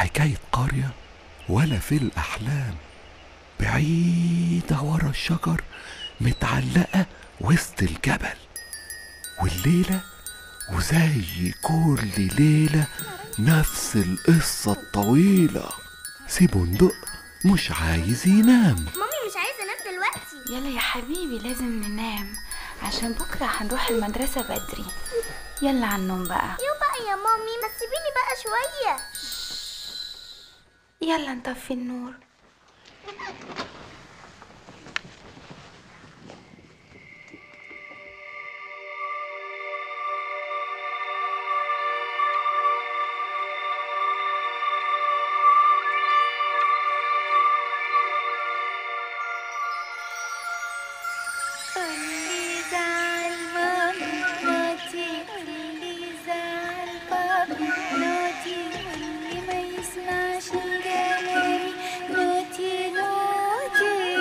حكاية قرية ولا في الأحلام بعيدة ورا الشجر متعلقة وسط الجبل والليلة وزي كل ليلة نفس القصة الطويلة سي بندق مش عايز ينام مامي مش عايزه انام دلوقتي يلا يا حبيبي لازم ننام عشان بكرة هنروح المدرسة بدري يلا على النوم بقى يو بقى يا مامي ما تسيبيني بقى شويه يلا نطفي النور اللي زعل ماما نوتي واللي زعل بابا نوتي واللي ما يسمعش كلامي نوتي نوتي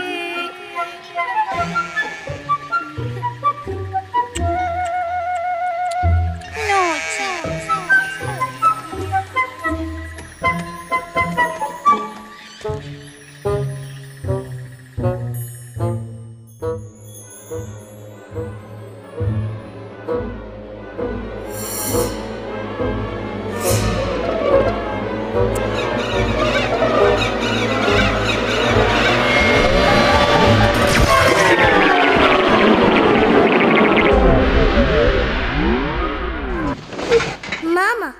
ماما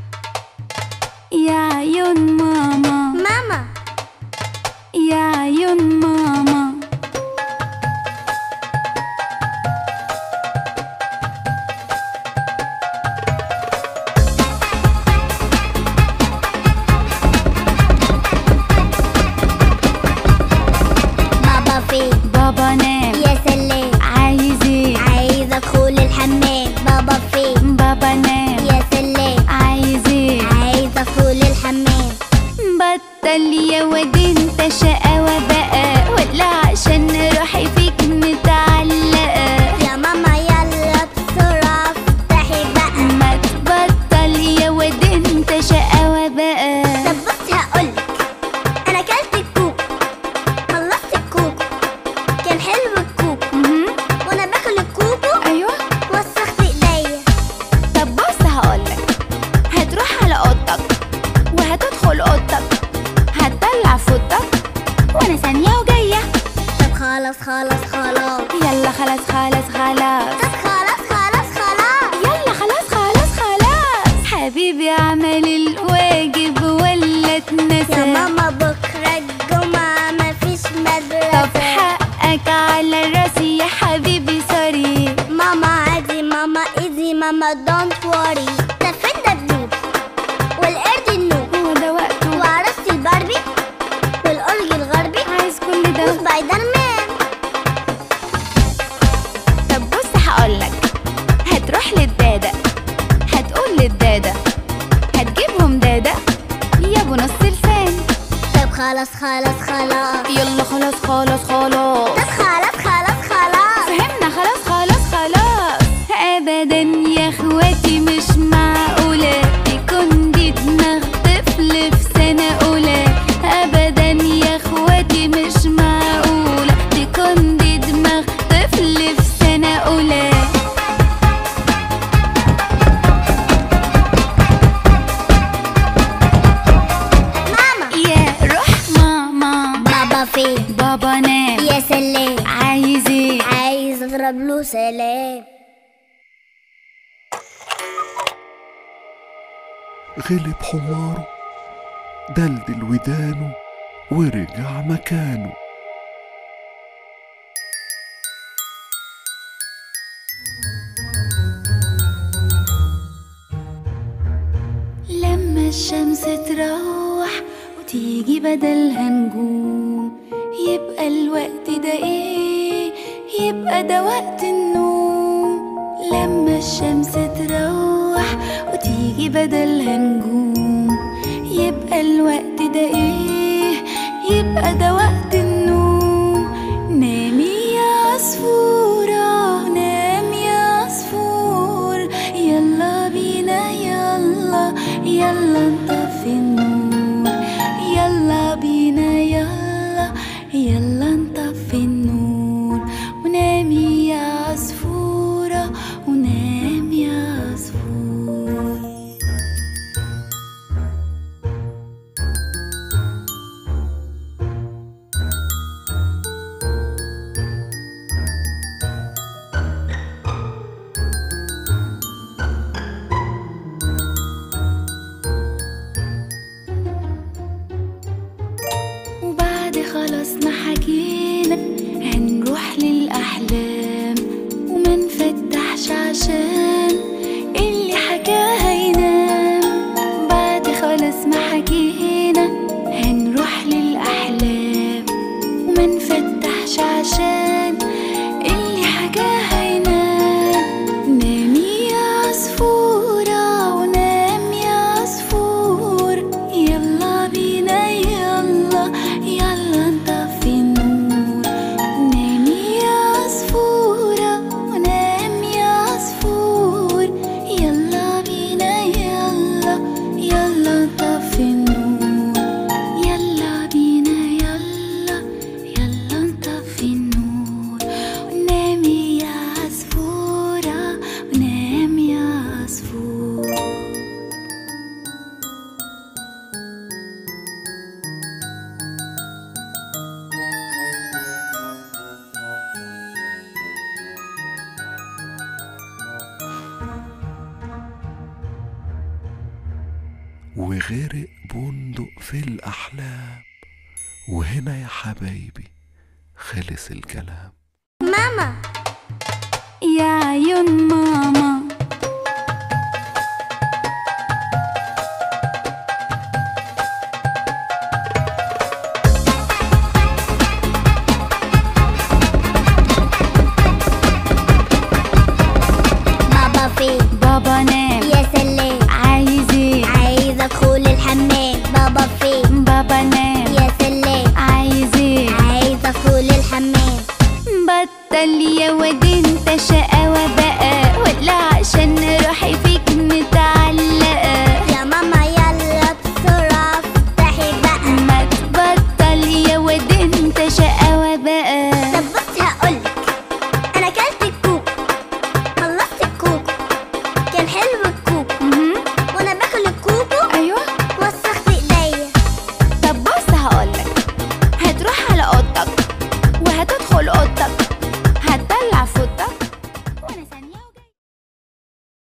يا عيون ماما ماما يا عيون ماما بابا فين بابا نام يا سلام عايز ايه عايزه ادخل الحمام بابا فين بابا نام يا سلام عايز ايه عايزه ادخل الحمام بطل يا واد انت شقاوة بقى ولا عشان روحي فيك متعلقة يا ماما يلا بسرعه افتحي بقى ما تبطل يا واد انت شقاوة بقى طب بصي هقولك انا اكلت الكوكو خلصت الكوكو كان حلو الكوكو مهم. وانا باكل الكوكو ايوه وسخت ايديا طب بص هقولك هتروح على اوضتك وهتدخل اوضتك هتطلع فوطك وانا ثانية وجاية طب خلاص خلاص خلاص يلا خلاص خلاص خلاص طب خلاص خلاص خلاص يلا خلاص خلاص خلاص حبيبي اعمل الواجب ولا يا اتنسى ماما بكرة الجمعة مفيش طب مدرسة حقك على راسي يا حبيبي سوري ماما عادي ماما ايزي ماما دونت وري ده فين دبدوب والقرد النوب هو ده وقته وعروسة الباربي والأورج الغربي عايز كل ده وسبايدر مان طب بص هقولك هتروح للدادة هتقول للدادة هتجيبهم دادة يا ابو نص لسان طب خلاص خلاص خلاص يلا خلاص خلاص خلاص طب خلاص خلاص خلاص فهمنا خلاص خلاص خلاص ابدا يا اخواتي مش معقولة يكون دي دماغ طفل في سنة اولى ابدا يا اخواتي مش معقولة تكون دي دماغ طفل في سنة اولى ماما يا روح ماما بابا فين بابا نام يا سلام عايز ايه عايز اضرب له سلام غلب حماره دلدل ودانه ورجع مكانه لما الشمس تروح وتيجي بدلها نجوم يبقى الوقت ده ايه يبقى ده وقت النوم لما الشمس تروح وتيجي بدلها نجوم يبقى الوقت ده ايه يبقى ده وقت النوم نامي يا عصفورة نام يا عصفور يلا بينا يلا يلا نطفي النور يلا نطفي النور ونامي يا عصفورة ونام يا عصفور وبعد خلاص ما حكينا هنروح للأحلام وما نفتحش عشان اللي حكاها ينام بعد خلاص ما حكينا هنروح للأحلام وما نفتحش عشان اللي حكاها ينام نامي يا عصفورة ونام يا عصفور يلا بينا يلا يلا نطفي النور نامي يا عصفورة ونام يا عصفور يلا بينا يلا يلا نطفي النور يلا بينا يلا يلا نطفي النور ونامي يا عصفورة ونام يا عصفور وغرق بندق في الأحلام وهنا يا حبايبي خلص الكلام ماما يا عيون ماما